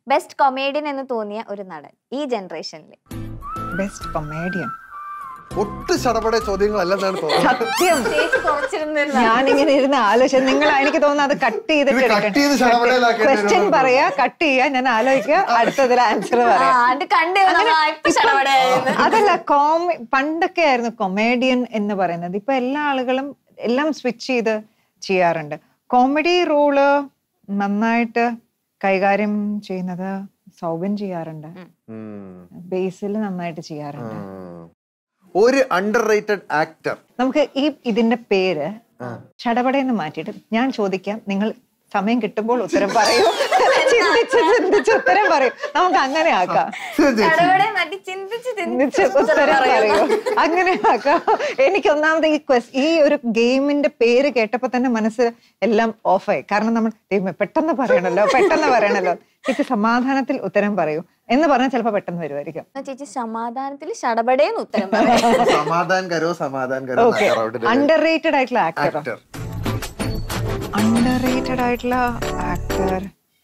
Best comedian എന്ന് തോന്നിയ ഒരു നടൻ ഈ ജനറേഷനിൽ ബെസ്റ്റ് കൊമേഡിയൻ ഒട്ട് ചടപടെ ചോദ്യങ്ങളല്ലെന്നാണ് തോന്നുന്നത് സത്യം ചേച്ചി കുറച്ചിരുന്നില്ല ഞാനിങ്ങനെ ഇരുന്ന് ആലോചിച്ച നിങ്ങൾ എനിക്ക് തോന്നുന്നു അത് കട്ട് ചെയ്തിട്ട് ഇത് cut ചെയ്ത് ശടപടയിലാക്കേണ്ടി ക്വസ്റ്റ്യൻ വരും. പറയാ കട്ട് ചെയ്യാ ഞാൻ ആലോചിക്കുക അടുത്തതിൽ ആൻസർ പറയാം അത് കണ്ടു ചടപടയായിരുന്നു അതല്ല കോമി പണ്ടൊക്കെ ആയിരുന്നു കൊമേഡിയൻ എന്ന് പറയുന്നത് ഇപ്പൊ എല്ലാ ആളുകളും എല്ലാം സ്വിച്ച് ചെയ്ത് ചെയ്യാറുണ്ട് കോമഡി റോള് നന്നായിട്ട് കൈകാര്യം ചെയ്യുന്നത് സൗബിൻ ചെയ്യാറുണ്ട് ഉം. ബേസിൽ നന്നായിട്ട് ചെയ്യാറുണ്ട് ഉം. ഒരു അണ്ടർ റേറ്റഡ് ആക്ടർ നമുക്ക് ഈ ഇതിന്റെ പേര് ചടപടയെന്ന് മാറ്റിയിട്ട് ഞാൻ ചോദിക്കാം നിങ്ങൾ സമയം കിട്ടുമ്പോൾ ഉത്തരം പറയൂ ചിന്തിച്ച് ചിന്തിച്ച് ഉത്തരം പറയും നമുക്ക് അങ്ങനെ ആക്കാം ചടപടെ മറ്റി ചിന്തിച്ച് ചിന്തിച്ച് ചിന്തിച്ച് ഉത്തരം പറയൂ അങ്ങനെ ആക്കാം എനിക്ക് ഒന്നാമത് ഈ ക്വസ് ഈ ഒരു ഗെയിമിന്റെ പേര് കേട്ടപ്പോ തന്നെ മനസ്സ് എല്ലാം ഓഫായി കാരണം നമ്മൾ ദൈവമേ പെട്ടെന്ന് പറയണല്ലോ പെട്ടെന്ന് പറയണല്ലോ ചേച്ചി സമാധാനത്തിൽ ഉത്തരം പറയൂ എന്ന് പറഞ്ഞാൽ ചിലപ്പോൾ പെട്ടെന്ന് വരുമായിരിക്കും ചേച്ചി സമാധാനത്തിൽ ചടപടേന്ന് ഉത്തരം പറയാം സമാധാൻ കരോ സമാധാൻ കരോ ഓക്കെ അണ്ടർ റേറ്റഡ് ആയിട്ടുള്ള ആക്ടർ ആക്ടർ അണ്ടർ റേറ്റഡ് ആയിട്ടുള്ള ആക്ടർ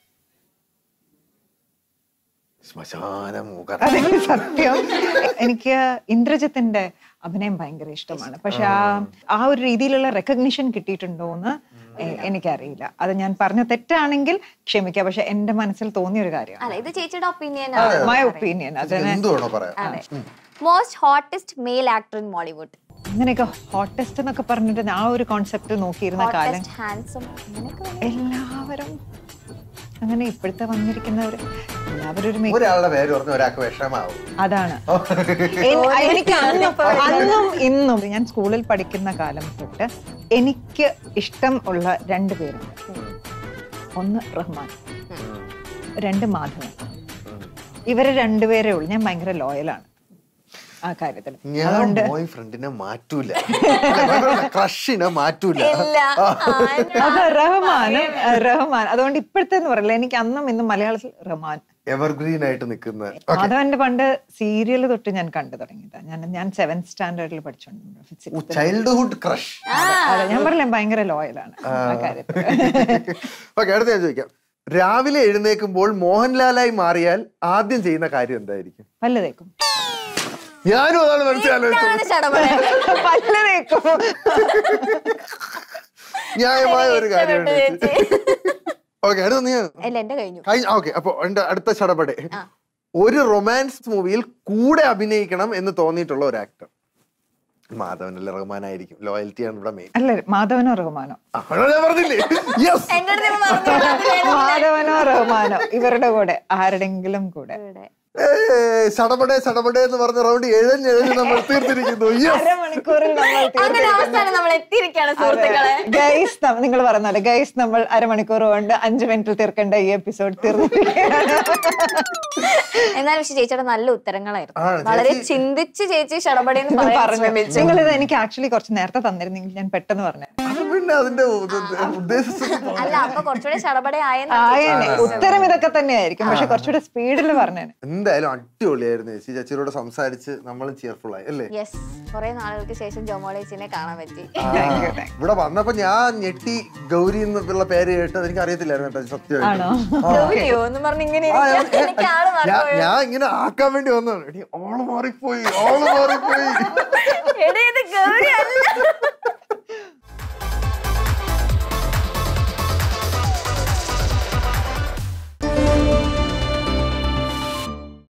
ശ്മശാന മൂകർ അതെ സത്യം എനിക്ക് ഇന്ദ്രജിത്തിന്റെ അഭിനയം ഭയങ്കര ഇഷ്ടമാണ് പക്ഷെ ആ ആ ഒരു രീതിയിലുള്ള റെക്കഗ്നിഷൻ കിട്ടിയിട്ടുണ്ടോ എന്ന് എ- എനിക്കറിയില്ല അത് ഞാൻ പറഞ്ഞ തെറ്റാണെങ്കിൽ ക്ഷമിക്കാം പക്ഷെ എന്റെ മനസ്സിൽ തോന്നിയ ഒരു കാര്യമാണ് അല്ല ഇത് ചേച്ചിയുടെ ഒപ്പീനിയൻ മൈ ഒപ്പീനിയൻ അതിന് എന്ത് വേണോ പറയാം അതെ most hottest male actor in Mollywood അങ്ങനെയൊക്കെ ഹോട്ടസ്റ്റ് എന്നൊക്കെ പറഞ്ഞിട്ട് ആ ഒരു കോൺസെപ്റ്റ് നോക്കിയിരുന്ന കാലം ഹോട്ടസ്റ്റ് ഹാൻസം അങ്ങനെയൊക്കെ എല്ലാവരും അങ്ങനെ ഇപ്പോഴത്തെ വന്നിരിക്കുന്നവർ എല്ലാവരും ഒരു make- ഒരാളുടെ പേര് പറഞ്ഞ ഒരാൾക്ക് വിഷമാവും അതാണ് എൻ- എനിക്ക് അന്നും അന്നും ഇന്നും ഞാൻ സ്കൂളിൽ പഠിക്കുന്ന കാലം തൊട്ട് എനിക്ക് ഇഷ്ടം ഉള്ള രണ്ട് പേരുണ്ട് ഒന്ന് റഹ്മാൻ രണ്ട് മാധവൻ ഇവര് രണ്ടുപേരേ ഉള്ളൂ ഞാൻ ഭയങ്കര ലോയലാണ് ആ കാര്യത്തിൽ ഞാൻ ബോയ് ഫ്രണ്ടിനെ മാറ്റൂല ക്രഷിനെ മാറ്റൂല ഇല്ല അത് റഹ്മാനും ആ, റഹ്മാൻ അതുകൊണ്ട് ഇപ്പോഴത്തെ എന്ന് പറയില്ല എനിക്ക് അന്നും ഇന്നും മലയാളത്തിൽ റഹ്മാൻ എവർഗ്രീൻ ആയിട്ട് നിൽക്കുന്ന മാധവന്റെ പണ്ട് സീരിയൽ തൊട്ട് ഞാൻ കണ്ടു തുടങ്ങിയതാ ഞാൻ ഞാൻ സെവൻത് സ്റ്റാൻഡേർഡിൽ പഠിച്ചോണ്ട് ചൈൽഡ്ഹുഡ് ക്രഷ് അതെ ഞാൻ പറഞ്ഞില്ല ഭയങ്കര ലോയലാണ് ആ കാര്യത്തിൽ ഓക്കെ അടുത്ത ഞാൻ ചോദിക്കാം രാവിലെ എഴുന്നേൽക്കുമ്പോൾ മോഹൻലാലായി മാറിയാൽ ആദ്യം ചെയ്യുന്ന കാര്യം എന്തായിരിക്കും പല്ല് തേക്കും ഞാനും അതാണ് മനസ്സിലാലോചിച്ചത് ഇതാണ് ചടപട പല്ല് തേക്കും ന്യായമായ ഒരു കാര്യമാണ് ചേച്ചി ഓക്കെ അടുത്ത നീ അല്ല എന്റെ കഴിഞ്ഞു കഴിഞ്ഞ ഓക്കെ അപ്പൊ എന്റെ അടുത്ത ചടപടെ ഒരു റൊമാൻസ് മൂവിയിൽ കൂടെ അഭിനയിക്കണം എന്ന് തോന്നിയിട്ടുള്ള ഒരു ആക്ടർ മാധവനല്ല റഹ്മാനായിരിക്കും ലോയൽറ്റിയാണ് ഇവിടെ മെയിൻ അല്ല മാധവനോ റഹ്മാനോ ഞാൻ പറഞ്ഞില്ലേ യെസ് എന്റെ അടുത്ത് ഇപ്പൊ പറഞ്ഞു. മാധവനോ റഹ്മാനോ ഇവരുടെ കൂടെ ആരുടെങ്കിലും കൂടെ ഇവിടെ. ചടപടെ ചടപടെ എന്ന് പറഞ്ഞ റൗണ്ട് എഴഞ്ഞെഴഞ്ഞ് നമ്മൾ തീർത്തിരിക്കുന്നു യെസ് അരമണിക്കൂറിൽ നമ്മൾ അങ്ങനെ അവസാനം നമ്മൾ എത്തിയിരിക്കുകയാണ് സുഹൃത്തുക്കളെ ഗൈസ് നിങ്ങൾ പറഞ്ഞ പോലെ ഗൈസ് നമ്മൾ അരമണിക്കൂർ കൊണ്ട് അഞ്ചു മിനിറ്റിൽ തീർക്കേണ്ട ഈ എപ്പിസോഡ് തീർന്നിരിക്കുകയാണ് എന്നാലും പക്ഷെ ചേച്ചിയുടെ നല്ല ഉത്തരങ്ങളായിരുന്നു ആണ്, വളരെ ചേച്ചി- ചിന്തിച്ച് ചേച്ചി ചടപടയെന്ന് പറയാൻ പറഞ്ഞു ശ്രമിച്ചു നിങ്ങളിത് എനിക്ക് ആക്ച്വലി കുറച്ച് നേരത്തെ തന്നിരുന്നെങ്കിൽ ഞാൻ പെട്ടെന്ന് പറഞ്ഞു അത് പിന്നെ അതിന്റെ ഉദ്ദേശിച്ചത് അല്ല അപ്പൊ കുറച്ചുകൂടെ ചടപട ആയേനെ ഉത്തരം ഇതൊക്കെ തന്നെയായിരിക്കും പക്ഷെ കുറച്ചുകൂടെ സ്പീഡിൽ പറഞ്ഞേനെ എന്തായാലും അടിപൊളിയായിരുന്നു ചേച്ചി ചേച്ചിയോട് സംസാരിച്ച് നമ്മളും ചിയർഫുൾ ആയി അല്ലേ യെസ് കുറെ നാളുകൾക്ക് ശേഷം ജോമോളേച്ചിനെ കാണാൻ പറ്റി താങ്ക് യു താങ്ക് ഇവിടെ വന്നപ്പോ ഞാൻ ഞെട്ടി ഗൗരി എന്നുള്ള പേര് കേട്ടത് എനിക്ക് അറിയത്തില്ലായിരുന്നു കേട്ടോ സത്യമായിട്ട് ആണോ ഗൗരിയോ എന്ന് പറഞ്ഞ് ഇങ്ങനെ ആ, ഇരിക്കാൻ ഞാൻ- എനിക്ക് ആള് ഞാൻ- മറന്നുപോയി. ഞാൻ ഇങ്ങനെ ആക്കാൻ വേണ്ടി വന്നതാണ് എടി ഓള് മാറിപ്പോയി ഓള് മാറിപ്പോയി എടീ, ഇത് ഗൗരി അല്ല